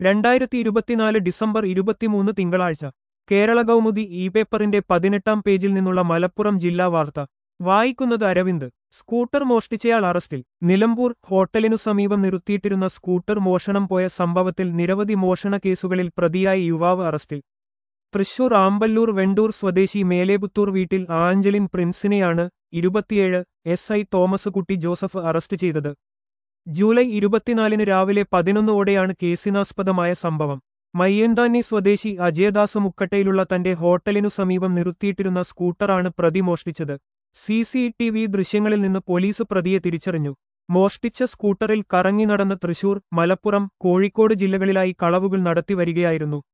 രണ്ടായിരത്തി ഇരുപത്തിനാല് ഡിസംബർ ഇരുപത്തിമൂന്ന് തിങ്കളാഴ്ച കേരള കൗമുദി ഇ പേപ്പറിന്റെ പതിനെട്ടാം പേജിൽ നിന്നുള്ള മലപ്പുറം ജില്ലാ വാർത്ത വായിക്കുന്നത് അരവിന്ദ് സ്കൂട്ടർ മോഷ്ടിച്ചയാൾ അറസ്റ്റിൽ നിലമ്പൂർ ഹോട്ടലിനു സമീപം നിർത്തിയിട്ടിരുന്ന സ്കൂട്ടർ മോഷണം പോയ സംഭവത്തിൽ നിരവധി മോഷണ കേസുകളിൽ പ്രതിയായ യുവാവ് അറസ്റ്റിൽ തൃശൂർ ആമ്പല്ലൂർ വെണ്ടൂർ സ്വദേശി മേലേപുത്തൂർ വീട്ടിൽ ആഞ്ചലിൻ പ്രിൻസിനെയാണ് ഇരുപത്തിയേഴ് S I Thomas Kutty Joseph arrest ചെയ്തത് ജൂലൈ ഇരുപത്തിനാലിന് രാവിലെ പതിനൊന്നോടെയാണ് കേസിനാസ്പദമായ സംഭവം മയ്യന്താനി സ്വദേശി അജയദാസ് മുക്കട്ടയിലുള്ള തന്റെ ഹോട്ടലിനു സമീപം നിർത്തിയിട്ടിരുന്ന സ്കൂട്ടറാണ് പ്രതി മോഷ്ടിച്ചത് സി സി ടി വി ദൃശ്യങ്ങളിൽ നിന്ന് പോലീസ് പ്രതിയെ തിരിച്ചറിഞ്ഞു മോഷ്ടിച്ച സ്കൂട്ടറിൽ കറങ്ങി നടന്ന തൃശൂർ മലപ്പുറം കോഴിക്കോട് ജില്ലകളിലായി കളവുകൾ നടത്തിവരികയായിരുന്നു